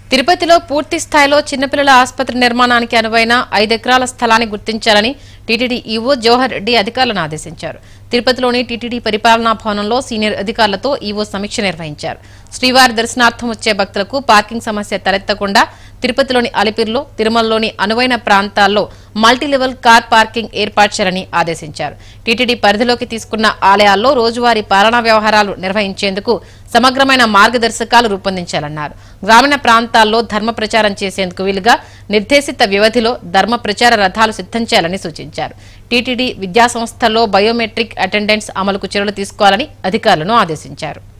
తిరుపతిలో పూర్తి స్థాయిలో చిన్నపిల్లల ఆసుపత్రి నిర్మాణానికి అనువైన ఐదెకరాల స్థలాన్ని గుర్తించాలని టీటీడీ ఈవో జవహర్ రెడ్డి అధికారులను ఆదేశించారు తిరుపతిలోని టీటీడీ పరిపాలనా భవనంలో సీనియర్ అధికారులతో ఈవో సమీక్ష నిర్వహించారు శ్రీవారి దర్శనార్థం వచ్చే భక్తులకు పార్కింగ్ సమస్య తలెత్తకుండా తిరుపతిలోని అలిపిరిలో తిరుమలలోని అనువైన ప్రాంతాల్లో మల్టీలెవెల్ కార్ పార్కింగ్ ఏర్పాటు చేయాలని ఆదేశించారు టీటీడీ పరిధిలోకి తీసుకున్న ఆలయాల్లో రోజువారీ పాలనా వ్యవహారాలు నిర్వహించేందుకు సమగ్రమైన మార్గదర్శకాలు రూపొందించాలన్నారు గ్రామీణ ప్రాంతాల్లో ధర్మ ప్రచారం చేసేందుకు వీలుగా నిర్దేశిత వ్యవధిలో ధర్మ ప్రచార రథాలు సిద్ధం చేయాలని సూచించారు టీటీడీ విద్యా సంస్థల్లో బయోమెట్రిక్ అటెండెన్స్ అమలుకు చర్యలు తీసుకోవాలని అధికారులను ఆదేశించారు